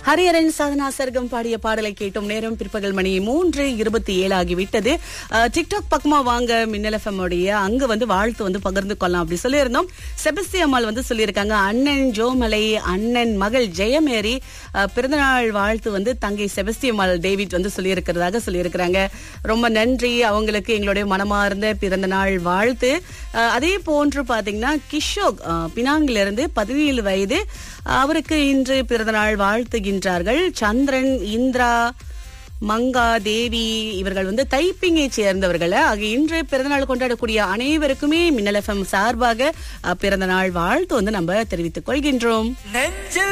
ஹரியரன் சாதனா சர்க்கம் பாடிய பாடலை கேட்டோம் நேரம் பிற்பகல் மணி மூன்று இருபத்தி ஏழு ஆகிவிட்டது அஹ், டிக்டாக் பக்கமா வாங்க மின்னல் எஃப்எம் உடைய அங்க வந்து வாழ்த்து வந்து பகிர்ந்து கொள்ளலாம் அப்படி சொல்லியிருந்தோம் செபஸ்தி அம்மாள் வந்து சொல்லியிருக்காங்க அண்ணன் ஜோமலை அண்ணன் மகள் ஜெயமேரி அஹ், பிறந்தநாள் வாழ்த்து வந்து தங்கை செபஸ்தி அம்மாள் டேவிட் வந்து சொல்லியிருக்கிறதாக சொல்லியிருக்கிறாங்க ரொம்ப நன்றி அவங்களுக்கு எங்களுடைய மனமார்ந்த பிறந்த நாள் வாழ்த்து அஹ், அதே போன்று பாத்தீங்கன்னா கிஷோக் அஹ், பினாங்கிலிருந்து பதினேழு வயது அவருக்கு இன்று பிறந்தநாள் வாழ்த்துகின்றார்கள் சந்திரன் இந்திரா மங்கா தேவி இவர்கள் வந்து தைப்பிங்கை சேர்ந்தவர்கள் ஆக இன்று பிறந்தநாள் கொண்டாடக்கூடிய அனைவருக்குமே மின்னல் எஃப்எம் சார்பாக அஹ், பிறந்தநாள் வாழ்த்து வந்து நம்ம தெரிவித்துக் கொள்கின்றோம் நெஞ்சில்